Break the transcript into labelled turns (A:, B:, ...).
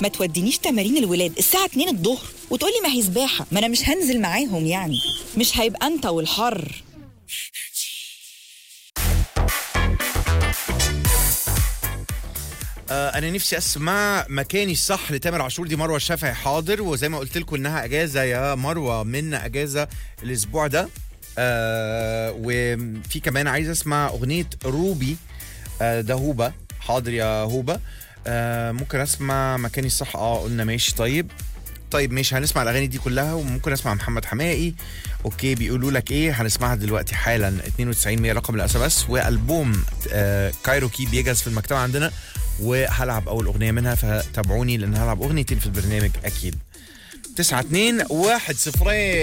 A: ما تودينيش تمارين الولاد الساعه 2 الظهر وتقولي ما هي سباحه ما انا مش هنزل معاهم يعني مش هيبقى انت والحر
B: آه انا نفسي اسمع مكاني الصح لتامر عاشور دي مروه الشافعي حاضر وزي ما قلت لكم انها اجازه يا مروه منا اجازه الاسبوع ده آه وفي كمان عايز اسمع اغنيه روبي آه ده هوبه حاضر يا هوبه آه ممكن اسمع مكاني الصح اه قلنا ماشي طيب طيب ماشي هنسمع الاغاني دي كلها وممكن اسمع محمد حماقي اوكي بيقولوا لك ايه هنسمعها دلوقتي حالا 92 100 رقم الاس ام اس والبوم آه كايروكي بيجهز في المكتبه عندنا وهلعب اول اغنيه منها فتابعوني لان هلعب اغنيتين في البرنامج اكيد 9 2 1 0